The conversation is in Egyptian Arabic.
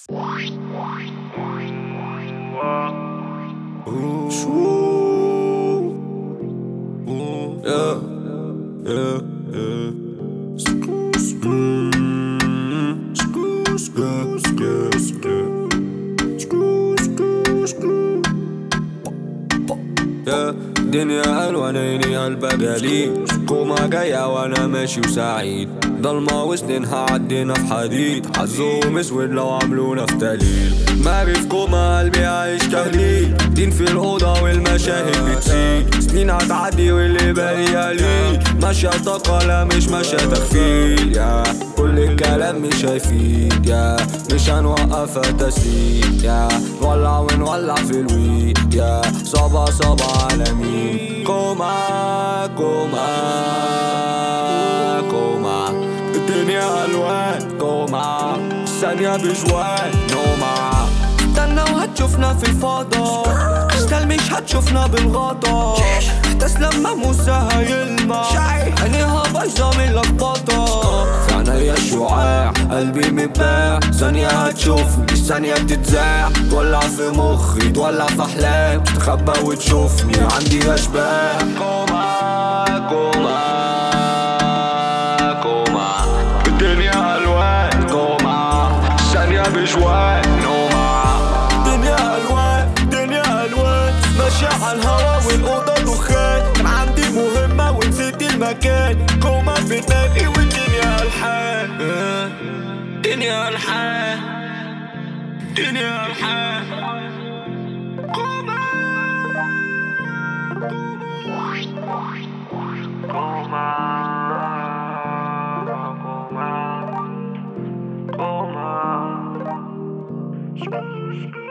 Yeah, yeah, yeah. Mm, skoo, skoo, skoo, skoo. Skoo, skoo, skoo. يا دنيا ألوان عيني قلبك كوما جاية وانا ماشي وسعيد ضلمة وسنين عدينا في حديد حظهم اسود لو عملونا في تقليل ماري في كوما قلبي عايش تهليل دين في الأوضة والمشاهد بتزيد سنين هتعدي واللي باقي قليل ماشية طاقة لا مش ماشية تخفيل يا كل الكلام مش هيفيد يا مش هنوقفها تسليم يا نولع ونولع في الويد يا صبا صبا على مين كوما كوما كوما الدنيا ألوان كوما ثانية بجوان نوما استنى وهتشوفنا في الفضاء كريستال مش هتشوفنا بالغطا تسلم موسى هيلمع عينيها بايظة من لخبطة في عينيا الشعاع قلبي مباع ثانية هتشوفني ثانية بتتذاع تولع في مخي تولع في أحلام تخبى وتشوفني عندي أشباح كوما كوما كوما الدنيا ألوان كوما ثانية بجوان نوما دنيا ألوان دنيا ألوان ماشية على الهوا والأوضة دخان كان عندي مهمة ونسيت المكان كوما في دماغي والدنيا ألحان دنيا ألحان دنيا ألحان كوما كوما كوما